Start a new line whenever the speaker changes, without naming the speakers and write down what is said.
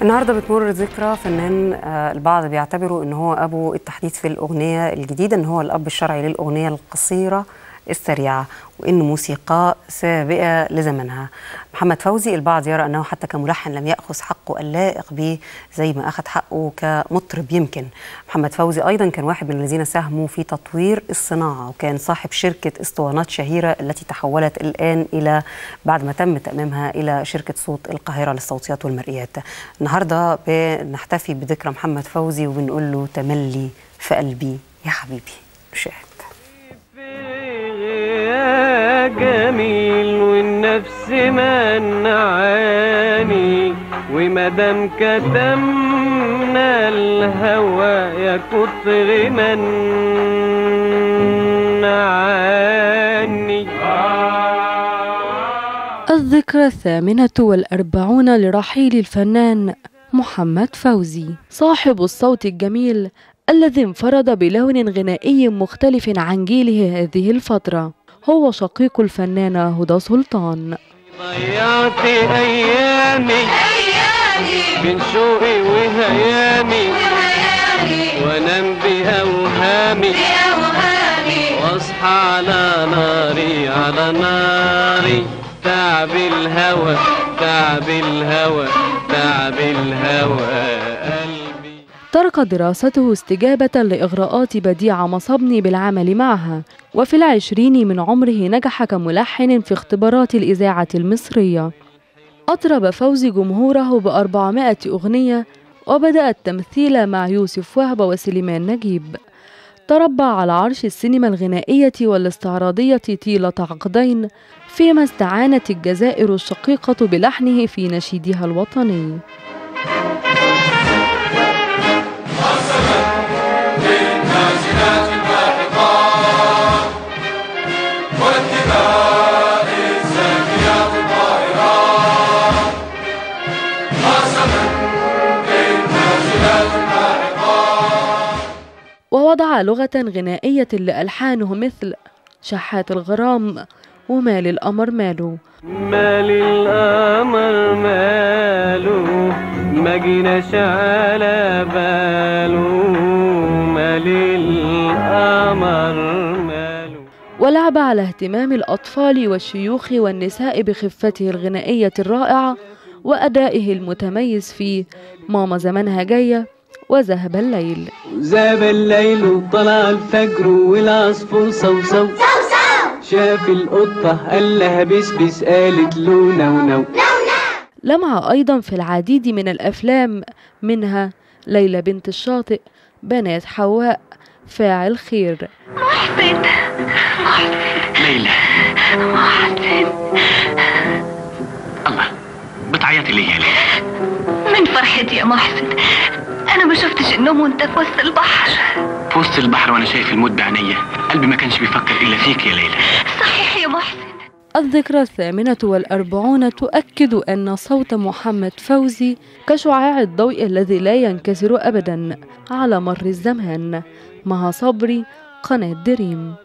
النهارده بتمر ذكرى فنان آه، البعض بيعتبروا ان هو ابو التحديث في الاغنيه الجديده ان هو الاب الشرعي للاغنيه القصيره السريعه وان موسيقى سابقه لزمنها. محمد فوزي البعض يرى انه حتى كملحن لم ياخذ حقه اللائق به زي ما اخذ حقه كمطرب يمكن. محمد فوزي ايضا كان واحد من الذين ساهموا في تطوير الصناعه وكان صاحب شركه اسطوانات شهيره التي تحولت الان الى بعد ما تم تاميمها الى شركه صوت القاهره للصوتيات والمرئيات. النهارده بنحتفي بذكرى محمد فوزي وبنقول له تملي في قلبي يا حبيبي. نشاهد.
يا جميل والنفس منعاني ومادام كتمنا الهوى يا كتر منعاني
الذكرى الثامنة والأربعون لرحيل الفنان محمد فوزي صاحب الصوت الجميل الذي انفرد بلون غنائي مختلف عن جيله هذه الفترة هو شقيق الفنانة هدى سلطان
ضيعت ايامي بين شوقي وهيامي وانام باوهامي واصحى على ناري على ناري تعب الهوى تعب الهوى تعب الهوى قلبي
ترك دراسته استجابة لإغراءات بديعة مصبني بالعمل معها وفي العشرين من عمره نجح كملحن في اختبارات الإذاعة المصرية أطرب فوزي جمهوره بأربعمائة أغنية وبدأ التمثيل مع يوسف وهبة وسليمان نجيب تربع على عرش السينما الغنائية والاستعراضية طيلة عقدين فيما استعانت الجزائر الشقيقة بلحنه في نشيدها الوطني ووضع لغة غنائية لألحانه مثل شحات الغرام ومال القمر ماله
مال القمر ماله ما جيناش على باله مال القمر ماله
ولعب على اهتمام الأطفال والشيوخ والنساء بخفته الغنائية الرائعة وأدائه المتميز في ماما زمانها جاية وذهب الليل
زاب الليل وطلع الفجر والعصفور صوصو شاف القطة قال لها بسبس قالت له نو نو
لمع أيضا في العديد من الأفلام منها ليلى بنت الشاطئ بنات حواء فاعل خير
ليلى الله بتعيطي ليه يا ليلى
من فرحتي يا محسن انا ما شفتش النوم وانت في وسط البحر
في وسط البحر وانا شايف الموت بعينيا قلبي ما كانش بيفكر الا فيك يا ليلى
صحيح يا محسن
الذكرى الثامنة والأربعون تؤكد أن صوت محمد فوزي كشعاع الضوء الذي لا ينكسر أبدا على مر الزمان مع صبري قناة دريم